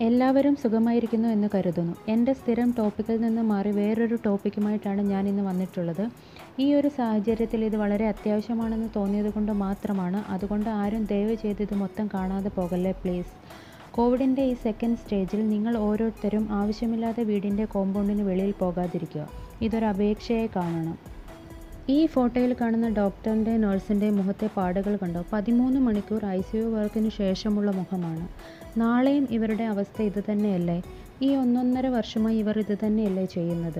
എല്ലാവരും സുഖമായിരിക്കുന്നു എന്ന് കരുതുന്നു എൻ്റെ സ്ഥിരം ടോപ്പിക്കിൽ നിന്ന് മാറി വേറൊരു ടോപ്പിക്കുമായിട്ടാണ് ഞാൻ ഇന്ന് വന്നിട്ടുള്ളത് ഈ ഒരു സാഹചര്യത്തിൽ ഇത് വളരെ അത്യാവശ്യമാണെന്ന് തോന്നിയത് കൊണ്ട് മാത്രമാണ് അതുകൊണ്ട് ആരും ദയവ് ചെയ്ത് ഇത് മൊത്തം കാണാതെ പോകല്ലേ പ്ലീസ് കോവിഡിൻ്റെ ഈ സെക്കൻഡ് സ്റ്റേജിൽ നിങ്ങൾ ഓരോരുത്തരും ആവശ്യമില്ലാതെ വീടിൻ്റെ കോമ്പൗണ്ടിന് വെളിയിൽ പോകാതിരിക്കുക ഇതൊരു അപേക്ഷയായി കാണണം ഈ ഫോട്ടോയിൽ കാണുന്ന ഡോക്ടറിൻ്റെ നഴ്സിൻ്റെ മുഖത്തെ പാടുകൾ കണ്ടോ പതിമൂന്ന് മണിക്കൂർ ഐ സി യു വർക്കിന് ശേഷമുള്ള മുഖമാണ് നാളെയും ഇവരുടെ അവസ്ഥ ഇത് തന്നെയല്ലേ ഈ ഒന്നൊന്നര വർഷമായി ഇവർ ഇത് തന്നെയല്ലേ ചെയ്യുന്നത്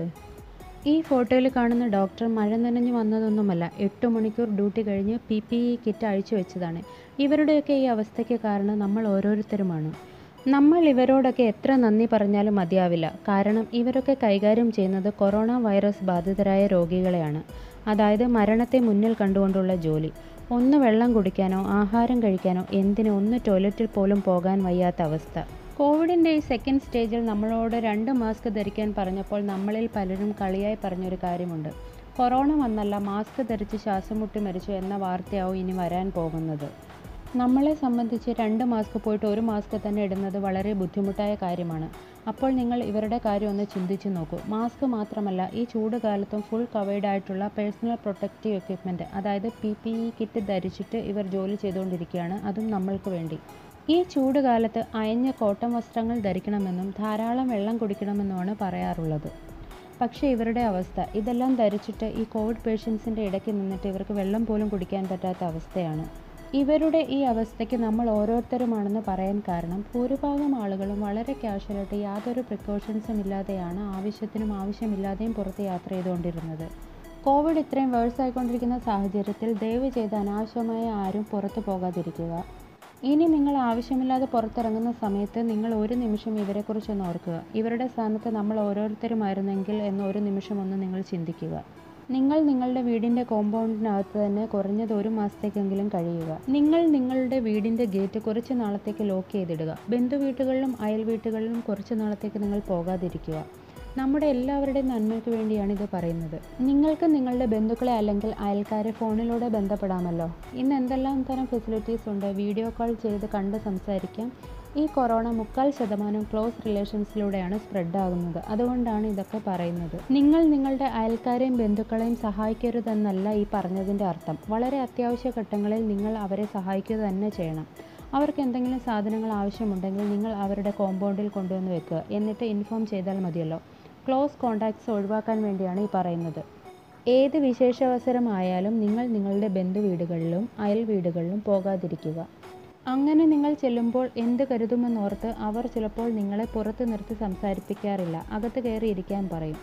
ഈ ഫോട്ടോയിൽ കാണുന്ന ഡോക്ടർ മഴ നനഞ്ഞു വന്നതൊന്നുമല്ല എട്ട് മണിക്കൂർ ഡ്യൂട്ടി കഴിഞ്ഞ് പി പി ഇ കിറ്റ് അഴിച്ചു വെച്ചതാണ് ഇവരുടെയൊക്കെ ഈ അവസ്ഥയ്ക്ക് കാരണം നമ്മൾ ഓരോരുത്തരുമാണ് നമ്മൾ ഇവരോടൊക്കെ എത്ര നന്ദി പറഞ്ഞാലും മതിയാവില്ല കാരണം ഇവരൊക്കെ കൈകാര്യം ചെയ്യുന്നത് കൊറോണ വൈറസ് ബാധിതരായ രോഗികളെയാണ് അതായത് മരണത്തെ മുന്നിൽ കണ്ടുകൊണ്ടുള്ള ജോലി ഒന്ന് വെള്ളം കുടിക്കാനോ ആഹാരം കഴിക്കാനോ എന്തിനോ ഒന്ന് ടോയ്ലറ്റിൽ പോലും പോകാൻ വയ്യാത്ത അവസ്ഥ കോവിഡിൻ്റെ ഈ സെക്കൻഡ് സ്റ്റേജിൽ നമ്മളോട് രണ്ട് മാസ്ക് ധരിക്കാൻ പറഞ്ഞപ്പോൾ നമ്മളിൽ പലരും കളിയായി പറഞ്ഞൊരു കാര്യമുണ്ട് കൊറോണ വന്നല്ല മാസ്ക് ധരിച്ച് ശ്വാസം മുട്ടി മരിച്ചു എന്ന വാർത്തയാവും ഇനി വരാൻ പോകുന്നത് നമ്മളെ സംബന്ധിച്ച് രണ്ട് മാസ്ക് പോയിട്ട് ഒരു മാസ്ക് തന്നെ ഇടുന്നത് വളരെ ബുദ്ധിമുട്ടായ കാര്യമാണ് അപ്പോൾ നിങ്ങൾ ഇവരുടെ കാര്യം ഒന്ന് ചിന്തിച്ചു നോക്കൂ മാസ്ക് മാത്രമല്ല ഈ ചൂട് കാലത്തും ഫുൾ കവേർഡ് ആയിട്ടുള്ള പേഴ്സണൽ പ്രൊട്ടക്റ്റീവ് എക്യുപ്മെൻറ്റ് അതായത് പി പി ഇ കിറ്റ് ധരിച്ചിട്ട് ഇവർ ജോലി ചെയ്തുകൊണ്ടിരിക്കുകയാണ് അതും നമ്മൾക്ക് വേണ്ടി ഈ ചൂട് കാലത്ത് അയഞ്ഞ കോട്ടൺ വസ്ത്രങ്ങൾ ധരിക്കണമെന്നും ധാരാളം വെള്ളം കുടിക്കണമെന്നുമാണ് പറയാറുള്ളത് പക്ഷേ ഇവരുടെ അവസ്ഥ ഇതെല്ലാം ധരിച്ചിട്ട് ഈ കോവിഡ് പേഷ്യൻസിൻ്റെ ഇടയ്ക്ക് നിന്നിട്ട് ഇവർക്ക് വെള്ളം പോലും കുടിക്കാൻ പറ്റാത്ത അവസ്ഥയാണ് ഇവരുടെ ഈ അവസ്ഥയ്ക്ക് നമ്മൾ ഓരോരുത്തരുമാണെന്ന് പറയാൻ കാരണം ഭൂരിഭാഗം ആളുകളും വളരെ കാഷ്വലായിട്ട് യാതൊരു പ്രിക്കോഷൻസും ഇല്ലാതെയാണ് ആവശ്യത്തിനും ആവശ്യമില്ലാതെയും പുറത്ത് യാത്ര ചെയ്തുകൊണ്ടിരുന്നത് കോവിഡ് ഇത്രയും വേഴ്സ് ആയിക്കൊണ്ടിരിക്കുന്ന സാഹചര്യത്തിൽ ദയവ് ചെയ്ത് അനാവശ്യമായ ആരും പുറത്തു പോകാതിരിക്കുക ഇനി നിങ്ങൾ ആവശ്യമില്ലാതെ പുറത്തിറങ്ങുന്ന സമയത്ത് നിങ്ങൾ ഒരു നിമിഷം ഇവരെക്കുറിച്ചൊന്ന് ഓർക്കുക ഇവരുടെ സ്ഥാനത്ത് നമ്മൾ ഓരോരുത്തരുമായിരുന്നെങ്കിൽ എന്ന് ഒരു നിമിഷം ഒന്ന് നിങ്ങൾ ചിന്തിക്കുക നിങ്ങൾ നിങ്ങളുടെ വീടിൻ്റെ കോമ്പൗണ്ടിനകത്ത് തന്നെ കുറഞ്ഞത് ഒരു മാസത്തേക്കെങ്കിലും കഴിയുക നിങ്ങൾ നിങ്ങളുടെ വീടിൻ്റെ ഗേറ്റ് കുറച്ച് നാളത്തേക്ക് ലോക്ക് ചെയ്തിടുക ബന്ധുവീട്ടുകളിലും അയൽ വീട്ടുകളിലും കുറച്ച് നാളത്തേക്ക് നിങ്ങൾ പോകാതിരിക്കുക നമ്മുടെ എല്ലാവരുടെയും നന്മയ്ക്ക് വേണ്ടിയാണ് ഇത് പറയുന്നത് നിങ്ങൾക്ക് നിങ്ങളുടെ ബന്ധുക്കളെ അല്ലെങ്കിൽ അയൽക്കാരെ ഫോണിലൂടെ ബന്ധപ്പെടാമല്ലോ ഇന്ന് എന്തെല്ലാം തരം ഫെസിലിറ്റീസ് ഉണ്ട് വീഡിയോ കോൾ ചെയ്ത് കണ്ട് സംസാരിക്കാം ഈ കൊറോണ മുക്കാൽ ശതമാനം ക്ലോസ് റിലേഷൻസിലൂടെയാണ് സ്പ്രെഡ് ആകുന്നത് അതുകൊണ്ടാണ് ഇതൊക്കെ പറയുന്നത് നിങ്ങൾ നിങ്ങളുടെ അയൽക്കാരെയും ബന്ധുക്കളെയും സഹായിക്കരുതെന്നല്ല ഈ പറഞ്ഞതിൻ്റെ അർത്ഥം വളരെ അത്യാവശ്യ ഘട്ടങ്ങളിൽ നിങ്ങൾ അവരെ സഹായിക്കുക തന്നെ ചെയ്യണം അവർക്ക് എന്തെങ്കിലും സാധനങ്ങൾ ആവശ്യമുണ്ടെങ്കിൽ നിങ്ങൾ അവരുടെ കോമ്പൗണ്ടിൽ കൊണ്ടുവന്ന് വെക്കുക എന്നിട്ട് ഇൻഫോം ചെയ്താൽ മതിയല്ലോ ക്ലോസ് കോണ്ടാക്ട്സ് ഒഴിവാക്കാൻ വേണ്ടിയാണ് ഈ പറയുന്നത് ഏത് വിശേഷാവസരമായാലും നിങ്ങൾ നിങ്ങളുടെ ബന്ധുവീടുകളിലും അയൽ വീടുകളിലും പോകാതിരിക്കുക അങ്ങനെ നിങ്ങൾ ചെല്ലുമ്പോൾ എന്ത് കരുതുമെന്നോർത്ത് അവർ ചിലപ്പോൾ നിങ്ങളെ പുറത്ത് നിർത്തി സംസാരിപ്പിക്കാറില്ല അകത്ത് കയറി ഇരിക്കാൻ പറയും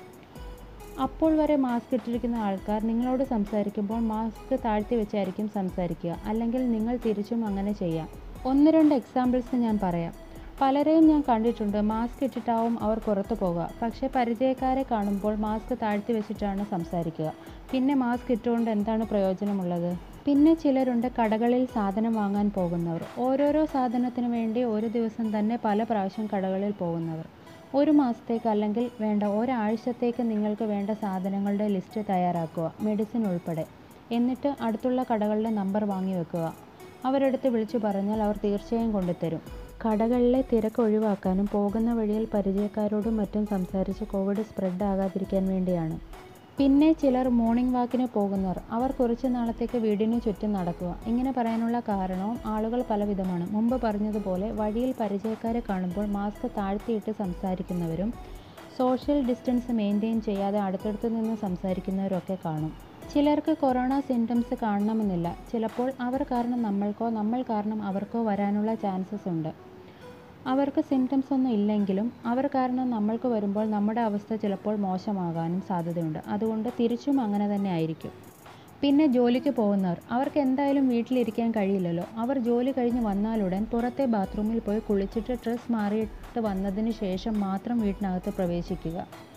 അപ്പോൾ വരെ മാസ്ക് ഇട്ടിരിക്കുന്ന ആൾക്കാർ നിങ്ങളോട് സംസാരിക്കുമ്പോൾ മാസ്ക് താഴ്ത്തി വെച്ചായിരിക്കും സംസാരിക്കുക അല്ലെങ്കിൽ നിങ്ങൾ തിരിച്ചും അങ്ങനെ ചെയ്യാം ഒന്ന് രണ്ട് എക്സാമ്പിൾസ് ഞാൻ പറയാം പലരെയും ഞാൻ കണ്ടിട്ടുണ്ട് മാസ്ക് ഇട്ടിട്ടാവും അവർ പുറത്തു പോകുക പക്ഷേ പരിചയക്കാരെ കാണുമ്പോൾ മാസ്ക് താഴ്ത്തി വെച്ചിട്ടാണ് സംസാരിക്കുക പിന്നെ മാസ്ക് ഇട്ടുകൊണ്ട് എന്താണ് പ്രയോജനമുള്ളത് പിന്നെ ചിലരുണ്ട് കടകളിൽ സാധനം വാങ്ങാൻ പോകുന്നവർ ഓരോരോ സാധനത്തിന് വേണ്ടി ഒരു ദിവസം തന്നെ പല പ്രാവശ്യം കടകളിൽ പോകുന്നവർ ഒരു മാസത്തേക്ക് അല്ലെങ്കിൽ വേണ്ട ഒരാഴ്ചത്തേക്ക് നിങ്ങൾക്ക് വേണ്ട സാധനങ്ങളുടെ ലിസ്റ്റ് തയ്യാറാക്കുക മെഡിസിൻ ഉൾപ്പെടെ എന്നിട്ട് അടുത്തുള്ള കടകളുടെ നമ്പർ വാങ്ങി വെക്കുക അവരെടുത്ത് വിളിച്ചു പറഞ്ഞാൽ അവർ തീർച്ചയായും കൊണ്ടുതരും കടകളിലെ തിരക്ക് ഒഴിവാക്കാനും പോകുന്ന വഴിയിൽ പരിചയക്കാരോടും മറ്റും സംസാരിച്ച് കോവിഡ് സ്പ്രെഡ് ആകാതിരിക്കാൻ വേണ്ടിയാണ് പിന്നെ ചിലർ മോർണിംഗ് വാക്കിന് പോകുന്നവർ അവർ കുറച്ച് നാളത്തേക്ക് വീടിന് ചുറ്റും നടക്കുക ഇങ്ങനെ പറയാനുള്ള കാരണവും ആളുകൾ പലവിധമാണ് മുമ്പ് പറഞ്ഞതുപോലെ വഴിയിൽ പരിചയക്കാരെ കാണുമ്പോൾ മാസ്ക് താഴ്ത്തിയിട്ട് സംസാരിക്കുന്നവരും സോഷ്യൽ ഡിസ്റ്റൻസ് മെയിൻറ്റെയിൻ ചെയ്യാതെ അടുത്തടുത്ത് നിന്ന് സംസാരിക്കുന്നവരൊക്കെ കാണും ചിലർക്ക് കൊറോണ സിംറ്റംസ് കാണണമെന്നില്ല ചിലപ്പോൾ അവർ കാരണം നമ്മൾക്കോ നമ്മൾ കാരണം അവർക്കോ വരാനുള്ള ചാൻസസ് ഉണ്ട് അവർക്ക് സിംറ്റംസ് ഒന്നും ഇല്ലെങ്കിലും അവർ കാരണം നമ്മൾക്ക് വരുമ്പോൾ നമ്മുടെ അവസ്ഥ ചിലപ്പോൾ മോശമാകാനും സാധ്യതയുണ്ട് അതുകൊണ്ട് തിരിച്ചും അങ്ങനെ തന്നെ ആയിരിക്കും പിന്നെ ജോലിക്ക് പോകുന്നവർ അവർക്ക് എന്തായാലും വീട്ടിലിരിക്കാൻ കഴിയില്ലല്ലോ അവർ ജോലി കഴിഞ്ഞ് വന്നാലുടൻ പുറത്തെ ബാത്റൂമിൽ പോയി കുളിച്ചിട്ട് ഡ്രസ്സ് മാറിയിട്ട് വന്നതിന് ശേഷം മാത്രം വീട്ടിനകത്ത് പ്രവേശിക്കുക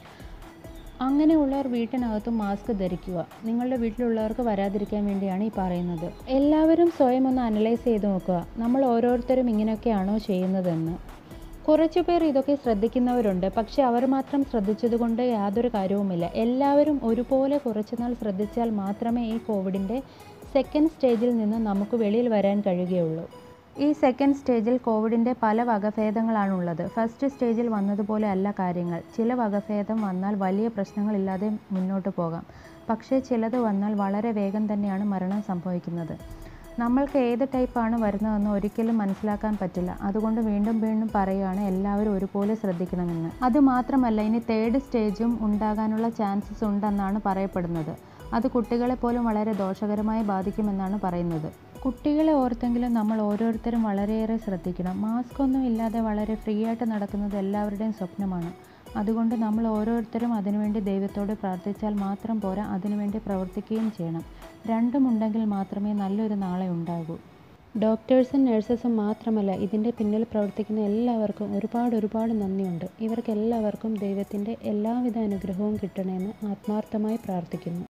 അങ്ങനെയുള്ളവർ വീട്ടിനകത്തും മാസ്ക് ധരിക്കുക നിങ്ങളുടെ വീട്ടിലുള്ളവർക്ക് വരാതിരിക്കാൻ വേണ്ടിയാണ് ഈ പറയുന്നത് എല്ലാവരും സ്വയം ഒന്ന് അനലൈസ് ചെയ്ത് നോക്കുക നമ്മൾ ഓരോരുത്തരും ഇങ്ങനെയൊക്കെയാണോ ചെയ്യുന്നതെന്ന് കുറച്ചു പേർ ഇതൊക്കെ ശ്രദ്ധിക്കുന്നവരുണ്ട് പക്ഷെ അവർ മാത്രം ശ്രദ്ധിച്ചതുകൊണ്ട് യാതൊരു കാര്യവുമില്ല എല്ലാവരും ഒരുപോലെ കുറച്ചുനാൾ ശ്രദ്ധിച്ചാൽ മാത്രമേ ഈ കോവിഡിൻ്റെ സെക്കൻഡ് സ്റ്റേജിൽ നിന്ന് നമുക്ക് വെളിയിൽ വരാൻ കഴിയുകയുള്ളൂ ഈ സെക്കൻഡ് സ്റ്റേജിൽ കോവിഡിൻ്റെ പല വകഭേദങ്ങളാണുള്ളത് ഫസ്റ്റ് സ്റ്റേജിൽ വന്നതുപോലെ അല്ല കാര്യങ്ങൾ ചില വകഭേദം വന്നാൽ വലിയ പ്രശ്നങ്ങളില്ലാതെ മുന്നോട്ട് പോകാം പക്ഷേ ചിലത് വന്നാൽ വളരെ വേഗം തന്നെയാണ് മരണം സംഭവിക്കുന്നത് നമ്മൾക്ക് ഏത് ടൈപ്പാണ് വരുന്നതെന്ന് ഒരിക്കലും മനസ്സിലാക്കാൻ പറ്റില്ല അതുകൊണ്ട് വീണ്ടും വീണ്ടും പറയുകയാണ് എല്ലാവരും ഒരുപോലെ ശ്രദ്ധിക്കണമെന്ന് അതുമാത്രമല്ല ഇനി തേർഡ് സ്റ്റേജും ഉണ്ടാകാനുള്ള ചാൻസസ് ഉണ്ടെന്നാണ് പറയപ്പെടുന്നത് അത് കുട്ടികളെ പോലും വളരെ ദോഷകരമായി ബാധിക്കുമെന്നാണ് പറയുന്നത് കുട്ടികളെ ഓർത്തെങ്കിലും നമ്മൾ ഓരോരുത്തരും വളരെയേറെ ശ്രദ്ധിക്കണം മാസ്ക് ഒന്നും ഇല്ലാതെ വളരെ ഫ്രീ ആയിട്ട് നടക്കുന്നത് എല്ലാവരുടെയും സ്വപ്നമാണ് അതുകൊണ്ട് നമ്മൾ ഓരോരുത്തരും അതിനുവേണ്ടി ദൈവത്തോട് പ്രാർത്ഥിച്ചാൽ മാത്രം പോരാ അതിനുവേണ്ടി പ്രവർത്തിക്കുകയും ചെയ്യണം രണ്ടും ഉണ്ടെങ്കിൽ മാത്രമേ നല്ലൊരു നാളെ ഉണ്ടാകൂ ഡോക്ടേഴ്സും നഴ്സസും മാത്രമല്ല ഇതിൻ്റെ പിന്നിൽ പ്രവർത്തിക്കുന്ന എല്ലാവർക്കും ഒരുപാട് ഒരുപാട് നന്ദിയുണ്ട് ഇവർക്ക് എല്ലാവർക്കും ദൈവത്തിൻ്റെ എല്ലാവിധ അനുഗ്രഹവും കിട്ടണമെന്ന് ആത്മാർത്ഥമായി പ്രാർത്ഥിക്കുന്നു